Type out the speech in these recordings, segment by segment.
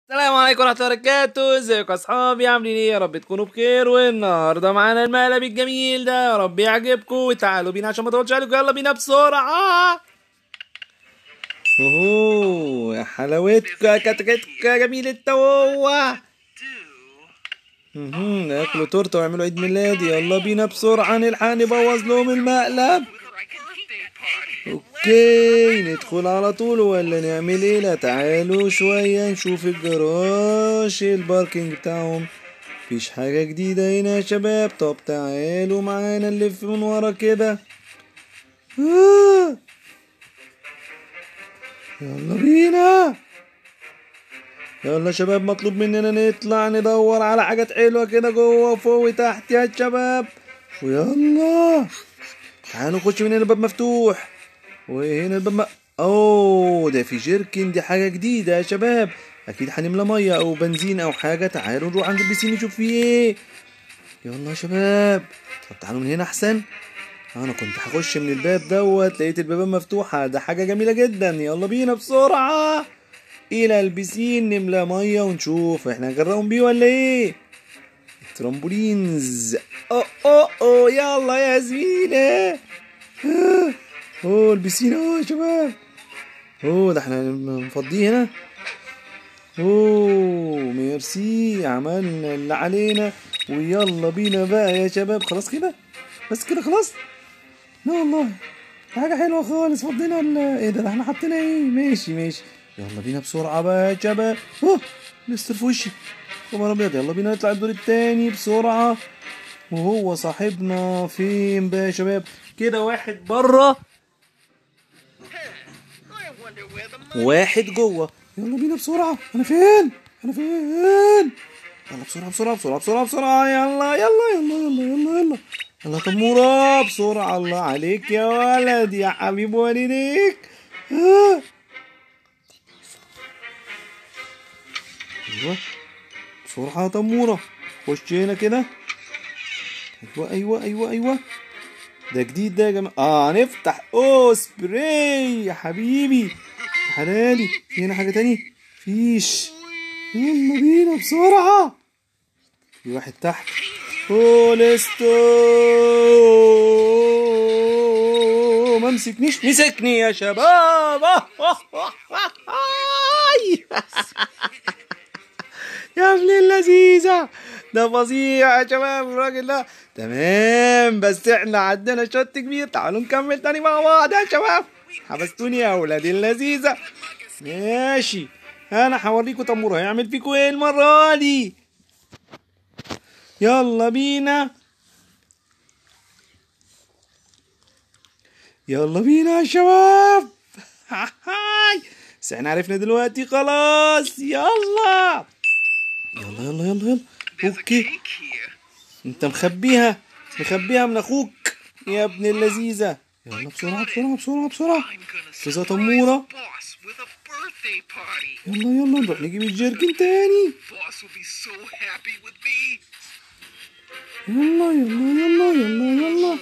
السلام عليكم ورحمة الله وبركاته ازيكم يا اصحابي عاملين ايه يا رب تكونوا بخير والنهارده معانا المقلب الجميل ده يا رب يعجبكم وتعالوا بينا عشان ما تقعدش عليكم يلا بينا بسرعة اوه يا حلاوتك يا كتكتك يا جميل التوه مهم، ياكلوا تورته ويعملوا عيد ميلاد يلا بينا بسرعة نلحق نبوظ لهم المقلب اوكي ندخل على طول ولا نعمل ايه لا تعالوا شوية نشوف الجراج الباركينج بتاعهم مفيش حاجة جديدة هنا يا شباب طب تعالوا معانا نلف من ورا كده آه. يلا بينا يلا يا شباب مطلوب مننا نطلع ندور على حاجات حلوة كده جوه وفوق وتحت يا شباب ويلا تعالوا نخش من هنا الباب مفتوح وهنا الباب م... اوه ده في جيركن دي حاجة جديدة يا شباب اكيد هنملى مية او بنزين او حاجة تعالوا نروح عند البسين نشوف فيه ايه يلا يا شباب طب تعالوا من هنا احسن انا كنت هخش من الباب دوت لقيت الباب مفتوحة ده حاجة جميلة جدا يلا بينا بسرعة الى البسين نملى مية ونشوف احنا هنجربهم بيه ولا ايه ترامبولينز اوه اوه اوه يلا يا زميلة آه. اوه البسين اهو يا شباب اوه ده احنا نفضيه هنا اوه ميرسي عملنا اللي علينا ويلا بينا بقى يا شباب خلاص كده بس كده خلاص لا والله حاجة حلوة خالص فضينا ال ايه ده ده احنا حطينا ايه ماشي ماشي يلا بينا بسرعة بقى يا شباب اوه مستر في وشي خبر ابيض يلا بينا نطلع الدور التاني بسرعة وهو صاحبنا فين بقى يا شباب كده واحد بره واحد جوه يلا بينا بسرعة أنا فين؟ أنا فين؟ يلا بسرعة بسرعة بسرعة بسرعة بسرعة يلا يلا يلا يلا يلا يلا يلا تمورة بسرعة الله عليك يا ولد يا حبيب والديك آه. أيوه بسرعة يا تمورة خش هنا كده أيوه أيوه أيوه أيوه ده جديد ده يا جماعة اه هنفتح اوه سبراي يا حبيبي حلالي في هنا حاجة تاني فيش يلا بينا بسرعة في واحد تحت اوه ليستو ما مسكنيش مسكني يا شباب يا ابن اللذيذة ده فظيع يا شباب الراجل ده تمام بس احنا عندنا شوت كبير تعالوا نكمل تاني مع بعض يا شباب حبستوني يا ولادي اللذيذة ماشي انا هوريكوا تمور هيعمل فيكوا ايه المرة دي يلا بينا يلا بينا يا شباب هاي بس احنا عرفنا دلوقتي خلاص يلا يلا يلا يلا يلا اوكي انت مخبيها مخبيها من اخوك يا ابن اللذيذة يلا بسرعة بسرعة بسرعة بسرعة استاذة تمورة يلا يلا نروح نجيب الجيركن تاني يلا يلا يلا يلا يلا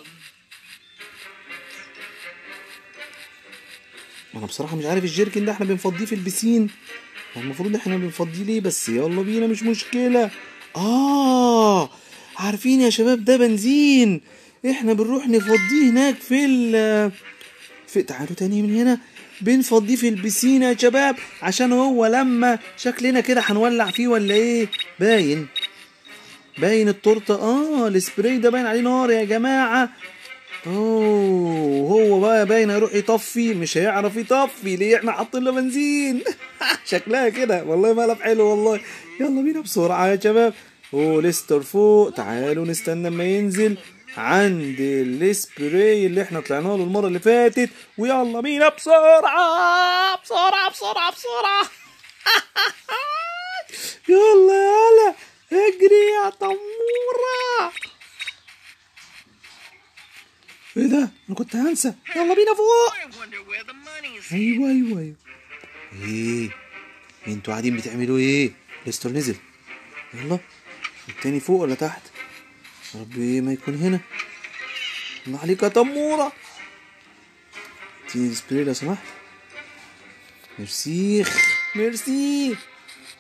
انا بصراحة مش عارف الجيركن ده احنا بنفضيه في البسين هو المفروض احنا بنفضيه ليه بس يلا بينا مش مشكلة اه عارفين يا شباب ده بنزين احنا بنروح نفضيه هناك في ال في تعالوا تاني من هنا بنفضيه في البسين يا شباب عشان هو لما شكلنا كده هنولع فيه ولا ايه باين باين التورته اه السبراي ده باين عليه نار يا جماعه اوه هو بقى باين هيروح يطفي مش هيعرف يطفي ليه احنا حاطين له بنزين شكلها كده والله مقلب حلو والله يلا بينا بسرعه يا شباب اوه ليستر فوق تعالوا نستنى اما ينزل عند السبراي اللي احنا طلعنا له المره اللي فاتت ويلا بينا بسرعه بسرعه بسرعه بسرعه يلا يلا اجري يا تموره ايه ده انا كنت هنسى يلا بينا فوق ايوه ايوه ايوه ايه انتوا قاعدين بتعملوا ايه ليستر نزل يلا التاني فوق ولا تحت يا رب ايه ما يكون هنا الله عليك يا تموره اديني السبراي لو سمحت ميرسي ميرسي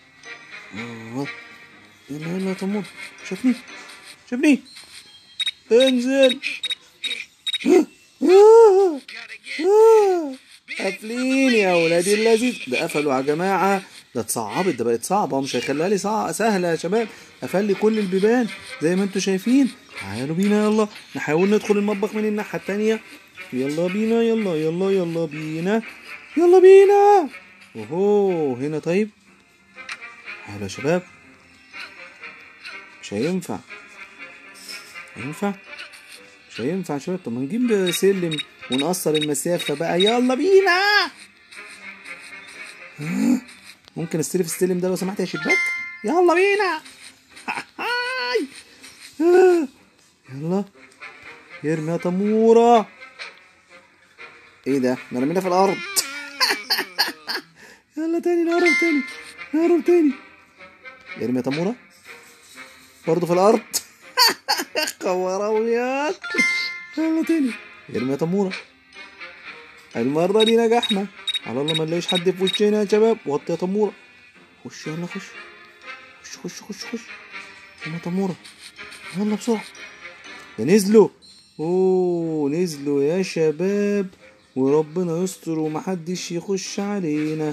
آه. يلا يلا يا تمور شافني شافني انزل آه. آه. آه. قافلين يا ولاد اللذيذ ده قفلوا يا جماعة ده اتصعبت ده بقت صعبة مش هيخليها لي صع... سهلة يا شباب قفل لي كل البيبان زي ما انتوا شايفين تعالوا بينا يلا نحاول ندخل المطبخ من الناحية التانية يلا بينا يلا يلا يلا بينا يلا بينا اوهو هنا طيب تعالوا يا شباب مش هينفع هينفع مش هينفع يا شباب طب ما نجيب سلم ونقصر المسافة بقى يلا بينا آه، ممكن استلف السلم ده لو سمحت يا شباك يلا بينا هاي. آه، يلا يرمي يا تمورة ايه ده احنا رمينا في الارض يلا تاني نهرب تاني نهرب تاني ارمي يا تمورة برضه في الارض خوراويات يلا تاني ارمي يا تمورة المرة دي نجحنا على الله ما نلاقيش حد في وشنا يا شباب وطي يا تمورة خش يلا خش خش خش خش خش يلا يا تمورة يلا بسرعة ده نزلوا اوه نزلوا يا شباب وربنا يستر ومحدش يخش علينا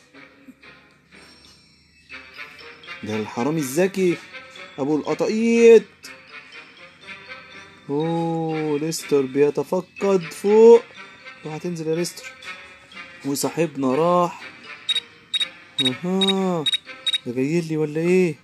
ده الحرامي الذكي ابو القطاقيط اوه ليستر بيتفقد فوق اوعى تنزل يا ليستر وصاحبنا راح اها ده جاي لي ولا ايه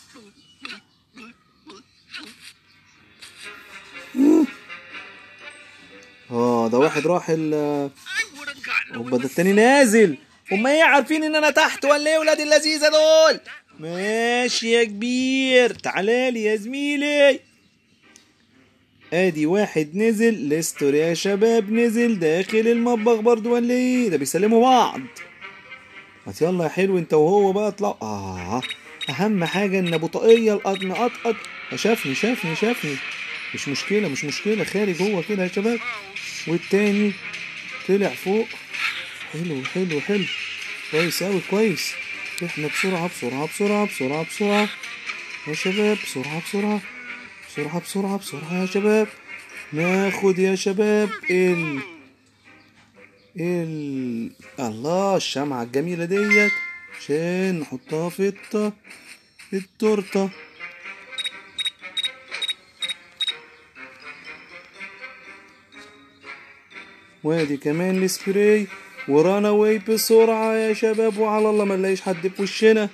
اه ده واحد راح ال هوبا ده التاني نازل هما ايه عارفين ان انا تحت ولا ايه ولاد اللذيذه دول ماشي يا كبير تعالى يا زميلي ادي واحد نزل ليستر يا شباب نزل داخل المطبخ برضو ولا ايه ده بيسلموا بعض هات يلا يا حلو انت وهو بقى اطلعوا اه اهم حاجه ان ابو طاقيه القطن قطقط شافني شافني شافني مش مشكله مش مشكله خارج هو كده يا شباب والتاني طلع فوق حلو حلو حلو كويس اوي كويس احنا بسرعه بسرعه بسرعه بسرعه بسرعه يا شباب بسرعه بسرعه بسرعة بسرعة بسرعة يا شباب ناخد يا شباب ال ال الله الشمعة الجميلة ديت عشان نحطها في الط... في التورتة وادي كمان السبراي ورانا واي بسرعة يا شباب وعلى الله ما نلاقيش حد في وشنا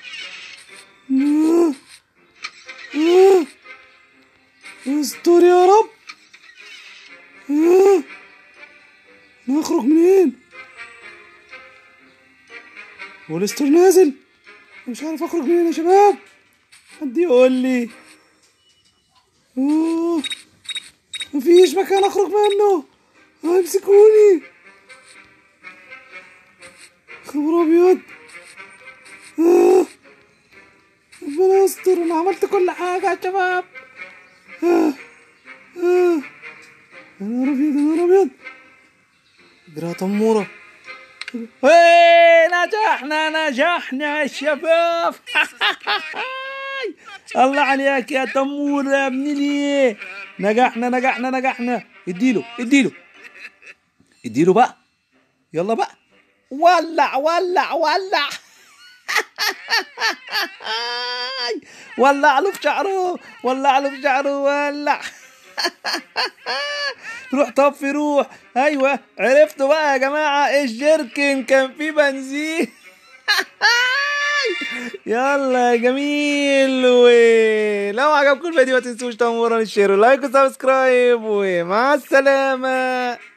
آه. آه. استر يا رب آه. نخرج منين وليستر نازل مش عارف اخرج منين يا شباب حد يقول لي اوه مفيش مكان اخرج منه هيمسكوني خبر ابيض آه. ربنا يستر انا عملت كل حاجه يا شباب آه. آه. يا نهار ابيض يا نهار ابيض اجري يا تموره ايه نجحنا نجحنا يا شباب الله عليك يا تمور يا ابن ليه نجحنا نجحنا نجحنا اديله اديله اديله بقى يلا بقى ولع ولع ولع ولع له في شعره ولع له في شعره ولع روح طفي روح ايوه عرفتوا بقى يا جماعه الجيركن كان فيه بنزين يلا يا جميل ولو عجبكم الفيديو ما تنسوش تعملوا لايك وسبسكرايب ومع السلامه